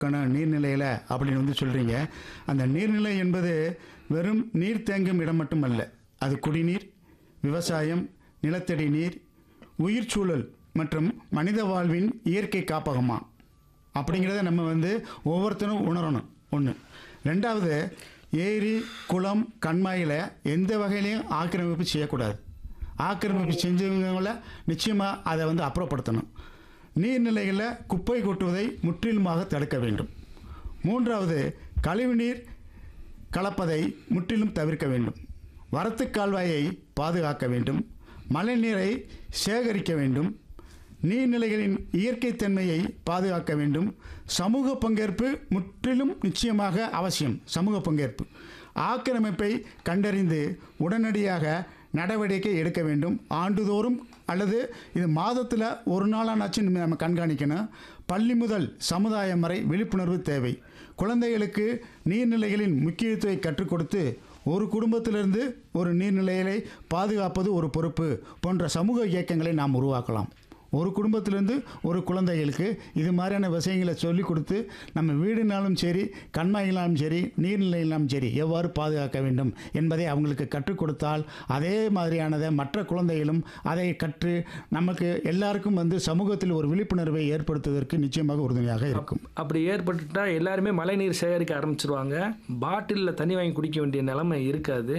கண நீர்நிலையில் அப்படின்னு வந்து சொல்கிறீங்க அந்த நீர்நிலை என்பது வெறும் நீர் தேங்கும் இடம் மட்டுமல்ல அது குடிநீர் விவசாயம் நிலத்தடி நீர் உயிர்ச்சூழல் மற்றும் மனித வாழ்வின் இயற்கை காப்பகமா அப்படிங்கிறத நம்ம வந்து ஒவ்வொருத்தரும் உணரணும் ஒன்று ரெண்டாவது ஏரி குளம் கண்மாயில் எந்த வகையிலையும் ஆக்கிரமிப்பு செய்யக்கூடாது ஆக்கிரமிப்பு செஞ்சவங்கள நிச்சயமாக அதை வந்து அப்புறப்படுத்தணும் நீர்நிலைகளில் குப்பை கொட்டுவதை முற்றிலுமாக தடுக்க வேண்டும் மூன்றாவது கழிவுநீர் கலப்பதை முற்றிலும் தவிர்க்க வேண்டும் வரத்து கால்வாயை பாதுகாக்க வேண்டும் மழைநீரை சேகரிக்க வேண்டும் நீர்நிலைகளின் இயற்கை தன்மையை பாதுகாக்க வேண்டும் சமூக பங்கேற்பு முற்றிலும் நிச்சயமாக அவசியம் சமூக பங்கேற்பு ஆக்கிரமிப்பை கண்டறிந்து உடனடியாக நடவடிக்கை எடுக்க வேண்டும் ஆண்டுதோறும் அல்லது இது மாதத்தில் ஒரு நாளானாச்சும் நம்ம கண்காணிக்கணும் பள்ளி முதல் சமுதாயம் வரை விழிப்புணர்வு தேவை குழந்தைகளுக்கு நீர்நிலைகளின் முக்கியத்துவத்தை கற்றுக் கொடுத்து ஒரு குடும்பத்திலிருந்து ஒரு நீர்நிலைகளை பாதுகாப்பது ஒரு பொறுப்பு போன்ற சமூக இயக்கங்களை நாம் உருவாக்கலாம் ஒரு குடும்பத்திலேருந்து ஒரு குழந்தைகளுக்கு இது மாதிரியான விஷயங்களை சொல்லிக் கொடுத்து நம்ம வீடுனாலும் சரி கண்மாயினாலும் சரி நீர்நிலையினாலும் சரி எவ்வாறு பாதுகாக்க வேண்டும் என்பதை அவங்களுக்கு கற்றுக் கொடுத்தால் அதே மாதிரியானதை மற்ற குழந்தைகளும் அதை கற்று நமக்கு எல்லாருக்கும் வந்து சமூகத்தில் ஒரு விழிப்புணர்வை ஏற்படுத்துவதற்கு நிச்சயமாக உறுதுணையாக இருக்கும் அப்படி ஏற்பட்டுட்டா எல்லாருமே மழைநீர் சேகரிக்க ஆரம்பிச்சிருவாங்க பாட்டிலில் தண்ணி வாங்கி குடிக்க வேண்டிய நிலைமை இருக்காது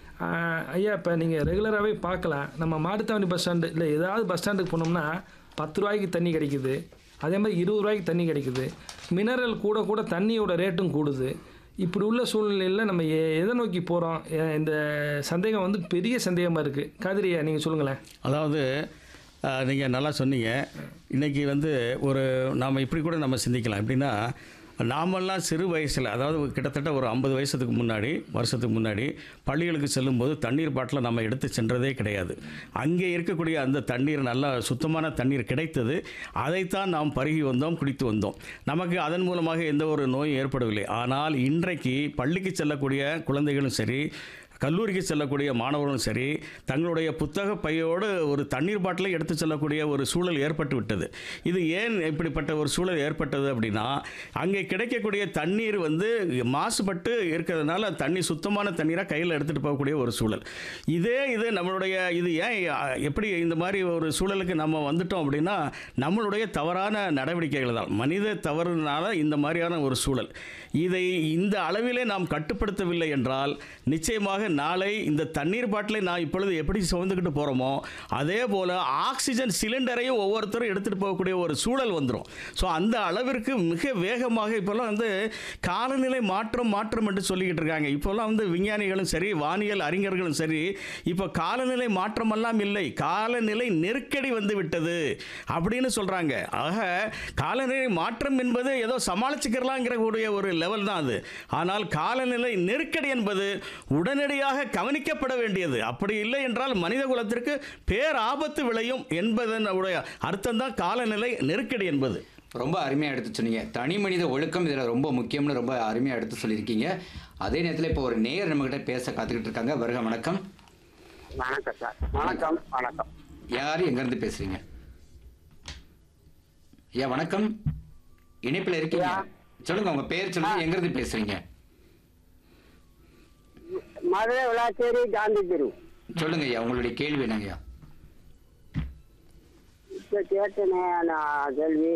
ஆஹ் ஐயா இப்போ நீங்கள் ரெகுலராகவே பார்க்கலாம் நம்ம மாட்டுத்தாவணி பஸ் ஸ்டாண்டு இல்லை ஏதாவது பஸ் ஸ்டாண்டுக்கு போனோம்னா பத்து ரூபாய்க்கு தண்ணி கிடைக்குது அதே மாதிரி இருபது ரூபாய்க்கு தண்ணி கிடைக்குது மினரல் கூட கூட தண்ணியோட ரேட்டும் கூடுது இப்படி உள்ள சூழ்நிலையில் நம்ம எ- எதை நோக்கி போகிறோம் இந்த சந்தேகம் வந்து பெரிய சந்தேகமாக இருக்குது காதிரியா நீங்கள் சொல்லுங்களேன் அதாவது நீங்கள் நல்லா சொன்னீங்க இன்றைக்கி வந்து ஒரு நாம் இப்படி கூட நம்ம சிந்திக்கலாம் எப்படின்னா நாமெல்லாம் சிறு வயசில் அதாவது கிட்டத்தட்ட ஒரு ஐம்பது வயசுக்கு முன்னாடி வருஷத்துக்கு முன்னாடி பள்ளிகளுக்கு செல்லும்போது தண்ணீர் பாட்டில் நம்ம எடுத்து சென்றதே கிடையாது அங்கே இருக்கக்கூடிய அந்த தண்ணீர் நல்லா சுத்தமான தண்ணீர் கிடைத்தது அதைத்தான் நாம் பருகி வந்தோம் குடித்து வந்தோம் நமக்கு அதன் மூலமாக எந்த ஒரு நோயும் ஏற்படவில்லை ஆனால் இன்றைக்கு பள்ளிக்கு செல்லக்கூடிய குழந்தைகளும் சரி கல்லூரிக்கு செல்லக்கூடிய மாணவர்களும் சரி தங்களுடைய புத்தக பையோடு ஒரு தண்ணீர் பாட்டிலை எடுத்து செல்லக்கூடிய ஒரு சூழல் ஏற்பட்டு விட்டது இது ஏன் இப்படிப்பட்ட ஒரு சூழல் ஏற்பட்டது அப்படின்னா அங்கே கிடைக்கக்கூடிய தண்ணீர் வந்து மாசுபட்டு இருக்கிறதுனால தண்ணி சுத்தமான தண்ணீராக கையில் எடுத்துகிட்டு போகக்கூடிய ஒரு சூழல் இதே இது நம்மளுடைய இது ஏன் அஹ், எப்படி இந்த மாதிரி ஒரு சூழலுக்கு நம்ம வந்துட்டோம் அப்படின்னா நம்மளுடைய தவறான நடவடிக்கைகள் தான் மனித தவறுனால இந்த மாதிரியான ஒரு சூழல் இதை இந்த அளவிலே நாம் கட்டுப்படுத்தவில்லை என்றால் நிச்சயமாக நாளை இந்த தண்ணீர் பாட்டிலை நான் இப்பொழுது எப்படி சுமந்துக்கிட்டு போகிறோமோ அதே போல் ஆக்சிஜன் சிலிண்டரையும் ஒவ்வொருத்தரும் எடுத்துகிட்டு போகக்கூடிய ஒரு சூழல் வந்துடும் ஸோ அந்த அளவிற்கு மிக வேகமாக இப்போல்லாம் வந்து காலநிலை மாற்றம் மாற்றம் என்று சொல்லிக்கிட்டு இருக்காங்க இப்போல்லாம் வந்து விஞ்ஞானிகளும் சரி வானியல் அறிஞர்களும் சரி இப்போ காலநிலை மாற்றமெல்லாம் இல்லை காலநிலை நெருக்கடி வந்து விட்டது அப்படின்னு சொல்கிறாங்க ஆக காலநிலை மாற்றம் என்பது ஏதோ சமாளிச்சுக்கிறலாங்கிற கூடிய ஒரு லெவல் தான் அது ஆனால் காலநிலை நெருக்கடி என்பது உடனடியாக கவனிக்கப்பட வேண்டியது அப்படி இல்லை என்றால் மனித குலத்திற்கு பேராபத்து விளையும் என்பதனுடைய அர்த்தம் தான் காலநிலை நெருக்கடி என்பது ரொம்ப அருமையாக எடுத்து சொன்னீங்க தனி மனித ஒழுக்கம் இதில் ரொம்ப முக்கியம்னு ரொம்ப அருமையாக எடுத்து சொல்லியிருக்கீங்க அதே நேரத்தில் இப்போ ஒரு நேயர் நம்மகிட்ட பேச காத்துக்கிட்டு இருக்காங்க வருக வணக்கம் வணக்கம் சார் வணக்கம் வணக்கம் யார் எங்கேருந்து பேசுறீங்க ஐயா வணக்கம் இணைப்பில் இருக்கீங்க சொல்லுங்க உங்க பேர் சொல்லுங்க எங்கிருந்து பேசுறீங்க மதுரை விளாச்சேரி காந்தி தெரு சொல்லுங்க ஐயா உங்களுடைய கேள்வி என்னங்கய்யா இப்ப கேட்டேனே நான் கேள்வி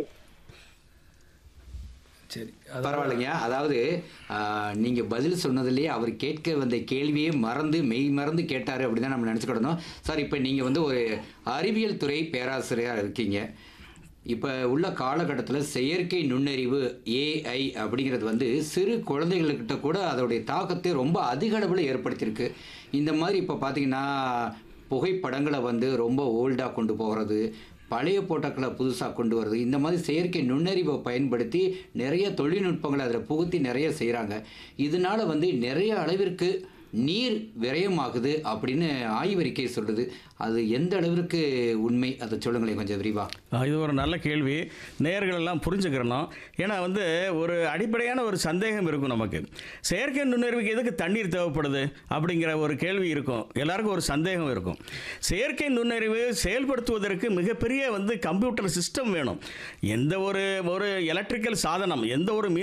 சரி அது பரவாயில்லைங்க அதாவது ஆஹ், நீங்க பதில் சொன்னதுலேயே அவர் கேட்க வந்த கேள்வியே மறந்து மெய் மறந்து கேட்டாரு அப்படின்னு தான் நம்ம நினச்சிக்கிடணும் சார் இப்போ நீங்க வந்து ஒரு அறிவியல் துறை பேராசிரியராக இருக்கீங்க இப்போ உள்ள காலகட்டத்தில் செயற்கை நுண்ணறிவு ஏஐ அப்படிங்கிறது வந்து சிறு குழந்தைகள்கிட்ட கூட அதோடைய தாக்கத்தை ரொம்ப அதிக அளவில் ஏற்படுத்தியிருக்கு இந்த மாதிரி இப்போ பார்த்தீங்கன்னா புகைப்படங்களை வந்து ரொம்ப ஓல்டாக கொண்டு போகிறது பழைய போட்டோக்களை புதுசாக கொண்டு வருது இந்த மாதிரி செயற்கை நுண்ணறிவை பயன்படுத்தி நிறைய தொழில்நுட்பங்களை அதில் புகுத்தி நிறைய செய்கிறாங்க இதனால வந்து நிறைய அளவிற்கு நீர் விரயமாகுது அப்படின்னு ஆய்வறிக்கை சொல்லுது அது எந்த அளவிற்கு உண்மை அதை சொல்லுங்களேன் கொஞ்சம் விரிவா ஆ, இது ஒரு நல்ல கேள்வி நேயர்கள் எல்லாம் புரிஞ்சுக்கிறணும் ஏன்னா வந்து ஒரு அடிப்படையான ஒரு சந்தேகம் இருக்கும் நமக்கு செயற்கை நுண்ணறிவுக்கு எதுக்கு தண்ணீர் தேவைப்படுது அப்படிங்கிற ஒரு கேள்வி இருக்கும் எல்லாருக்கும் ஒரு சந்தேகம் இருக்கும் செயற்கை நுண்ணறிவு செயல்படுத்துவதற்கு மிகப்பெரிய வந்து கம்ப்யூட்டர் சிஸ்டம் வேணும் எந்த ஒரு ஒரு எலக்ட்ரிக்கல் சாதனம் எந்த ஒரு மின்